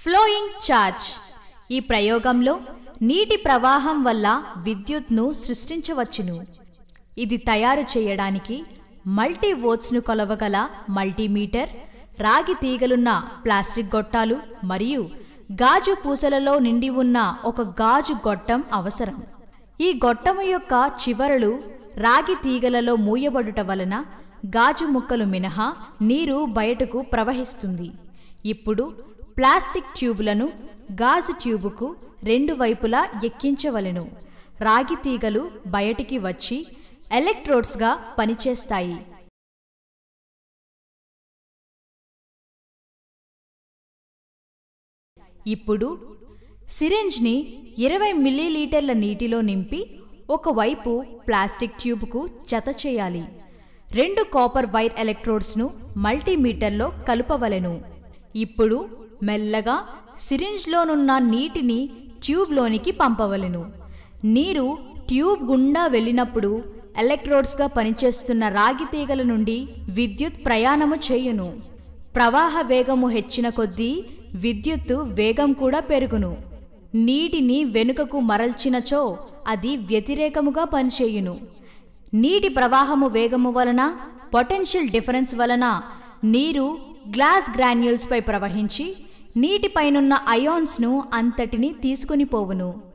flowing charge ఈ ప్రయోగంలో నీటి ప్రవాహం వల్ల విద్యుత్ను సృష్టించవచ్చును ఇది తయారు చేయడానికి మల్టీవోట్స్ను కొలవగల మల్టీమీటర్ రాగి తీగలున్న ప్లాస్టిక్ గొట్టాలు మరియు గాజు పూసలలో నిండి ఉన్న ఒక గాజు గొట్టం అవసరం ఈ గొట్టము యొక్క చివరలు రాగి తీగలలో మూయబడుట వలన గాజు ముక్కలు మినహా నీరు బయటకు ప్రవహిస్తుంది ఇప్పుడు ప్లాస్టిక్ ట్యూబులను గాజు ట్యూబుకు రెండు వైపులా ఎక్కించవలెను రాగి తీగలు బయటికి వచ్చి ఎలక్ట్రోడ్స్గా పనిచేస్తాయి ఇప్పుడు సిరింజ్ని ఇరవై మిల్లీలీటర్ల నీటిలో నింపి ఒకవైపు ప్లాస్టిక్ ట్యూబ్కు జత చేయాలి రెండు కాపర్ వైర్ ఎలక్ట్రోడ్స్ను మల్టీమీటర్లో కలుపవలెను ఇప్పుడు మెల్లగా సిరింజ్లోనున్న నీటిని ట్యూబ్లోనికి పంపవలెను నీరు ట్యూబ్ గుండా వెళ్ళినప్పుడు ఎలక్ట్రోడ్స్గా పనిచేస్తున్న రాగి తీగల నుండి విద్యుత్ ప్రయాణము చేయును ప్రవాహ వేగము హెచ్చిన కొద్దీ విద్యుత్తు వేగం కూడా పెరుగును నీటిని వెనుకకు మరల్చినచో అది వ్యతిరేకముగా పనిచేయును నీటి ప్రవాహము వేగము వలన పొటెన్షియల్ డిఫరెన్స్ వలన నీరు గ్లాస్ గ్రాన్యూల్స్పై ప్రవహించి నీటిపైనున్న అయాన్స్ను అంతటిని తీసుకుని పోవును